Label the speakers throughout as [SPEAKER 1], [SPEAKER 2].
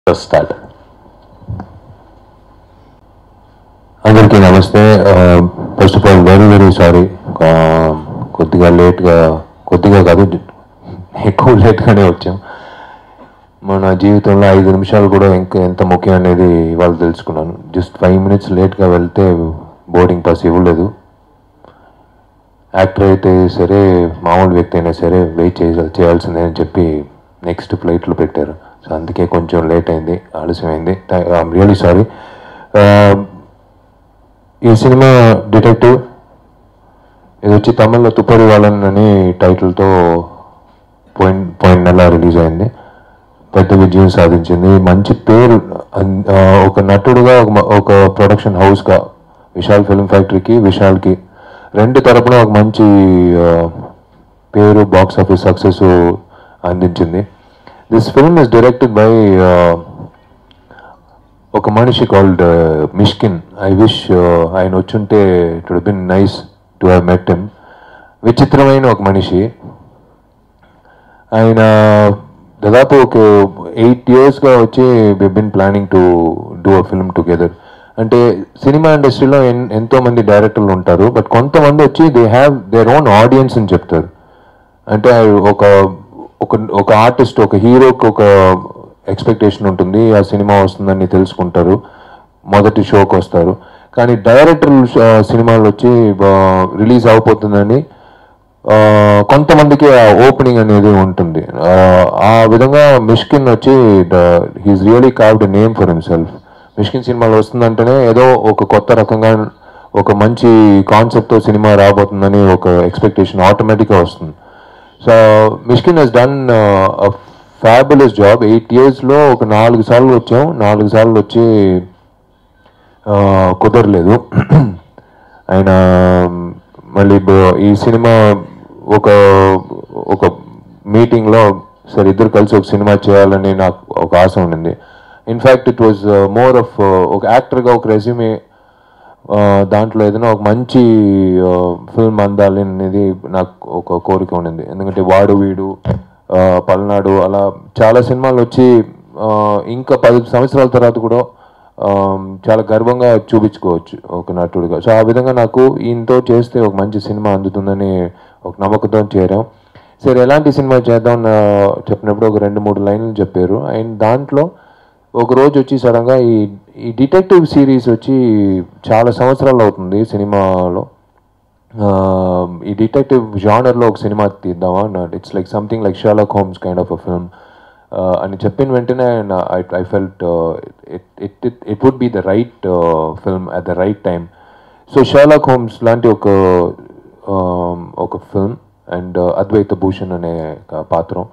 [SPEAKER 1] Just start. అందరికీ నమస్తే first of all very very sorry కొద్దిగా లేట్గా కొద్దిగా కాదు ఎక్కువ లేట్గానే వచ్చాం మన జీవితంలో ఐదు నిమిషాలు కూడా ఇంకా ఎంత ముఖ్యం అనేది ఇవాళ తెలుసుకున్నాను జస్ట్ ఫైవ్ మినిట్స్ లేట్గా వెళ్తే బోర్డింగ్ పాస్ ఇవ్వలేదు యాక్టర్ అయితే సరే మామూలు వ్యక్తి అయినా సరే వెయిట్ చేయ చేయాల్సిందే అని చెప్పి నెక్స్ట్ ఫ్లైట్లో పెట్టారు సో అందుకే కొంచెం లేట్ అయింది ఆలస్యమైంది ఐఎమ్ రియలీ సారీ ఈ సినిమా డిటెక్టివ్ ఇది వచ్చి తమిళ్లో తుప్పరి వాళ్ళన్ అని టైటిల్తో పోయిన పోయిన నెల రిలీజ్ అయింది పెద్ద విజయం సాధించింది మంచి పేరు అన్- ఆ, ఒక నటుడుగా ఒక మ- ఒక ప్రొడక్షన్ హౌస్గా విశాల్ ఫిల్మ్ ఫ్యాక్టరీకి విశాల్కి రెండు తరపున ఒక మంచి ఆ, పేరు బాక్స్ ఆఫీస్ సక్సెస్ అందించింది this film is directed by ఒక మనిషి కాల్డ్ మిష్కిన్ ఐ విష్ ఆయన వచ్చుంటే it would been nice to have met him విచిత్రమైన ఒక మనిషి ఆయన దాదాపు ఒక ఎయిట్ ఇయర్స్గా వచ్చి been planning to do a film together అంటే సినిమా ఇండస్ట్రీలో ఎన్ ఎంతో మంది డైరెక్టర్లు ఉంటారు బట్ కొంతమంది వచ్చి they have their own audience అని చెప్తారు అంటే ఒక ఒక ఒక ఆర్టిస్ట్ ఒక హీరోకి ఒక ఎక్స్పెక్టేషన్ ఉంటుంది ఆ సినిమా వస్తుందని తెలుసుకుంటారు మొదటి షోకి వస్తారు కానీ డైరెక్టర్ సినిమాలు వచ్చి రిలీజ్ అయిపోతుందని ఆ, కొంతమందికి ఆ ఓపెనింగ్ అనేది ఉంటుంది ఆ, ఆ విధంగా మిష్కిన్ వచ్చి he's really carved name for himself Mysskin సినిమాలు వస్తుందంటేనే ఏదో ఒక కొత్త రకంగా ఒక మంచి కాన్సెప్ట్తో సినిమా రాబోతుందని ఒక ఎక్స్పెక్టేషన్ ఆటోమేటిక్గా వస్తుంది so Mysskin he's done fabulous job eight ఇయర్స్లో ఒక నాలుగు సార్లు వచ్చాం నాలుగు సార్లు వచ్చి ఆ, కుదరలేదు ఆయన మళ్ళీ బ- ఈ సినిమా ఒక ఒక మీటింగ్లో సరే ఇద్దరు కలిసి ఒక సినిమా చేయాలని నాకు ఒక ఆశ ఉండింది in fact it was more of ఒక యాక్టర్గా ఒక రెజ్యూమే దాంట్లో ఏదైనా ఒక మంచి ఫిల్మ్ అందాలి అనేది నాకు ఒక కోరిక ఉండింది ఎందుకంటే వాడు వీడు ఆ, పల్నాడు అలా చాలా సినిమాలు వచ్చి ఆ, ఇంకా పది సంవత్సరాల తర్వాత కూడా ఆ, చాలా గర్వంగా చూపించుకోవచ్చు ఒక నటుడిగా సో ఆ విధంగా నాకు ఈయనతో చేస్తే ఒక మంచి సినిమా అందుతుందని ఒక నమ్మకంతో చేరాం సరే ఎలాంటి సినిమా చేద్దాం అని, ఆ, చెప్పినప్పుడు ఒక రెండు మూడు లైన్లు చెప్పారు అండ్ దాంట్లో ఒక రోజు వచ్చి సడన్గా ఈ ఈ డిటెక్టివ్ సిరీస్ వచ్చి చాలా సంవత్సరాలు అవుతుంది సినిమాలో ఆ, ఈ డిటెక్టివ్ జానర్లో ఒక సినిమా తీద్దామా it's like something like Sherlock Holmes kind of a film అని చెప్పిన వెంటనే I felt it it it would be the right film at the right time so Sherlock Holmes లాంటి ఒక um, ఒక ఫిల్మ్ అండ్ అద్వైత భూషణ్ అనే ఒక పాత్రం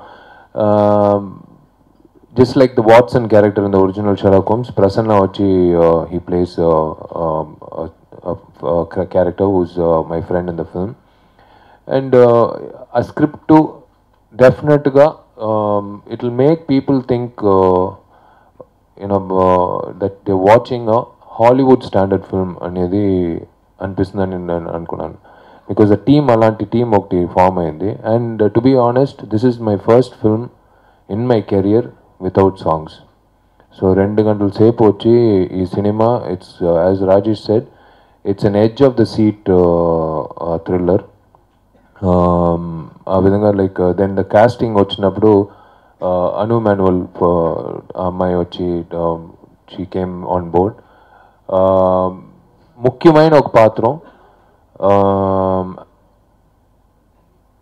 [SPEAKER 1] just like the Watson character in the original Sherlock Holmes, Prasanna Ochi, uh, he plays uh, um, a, a, a ca- character who's uh, my friend in the film. And uh, a script to definitely, um, it will make people think, uh, you know, uh, that they're watching a Hollywood standard film అనేది అనిపిస్తుందని నేను అనుకున్నాను because the team అలాంటి team ఒకటి form అయింది and to be honest this is my first film in my career without songs so రెండు గంటల సేపు వచ్చి ఈ cinema it's as Rajesh said it's on edge of the seat thriller ఆ విధంగా లైక్ దెన్ ద కాస్టింగ్ వచ్చినప్పుడు అను manual అమ్మాయి వచ్చి షీ కేమ్ ఆన్ బోర్డ్ ముఖ్యమైన ఒక పాత్రం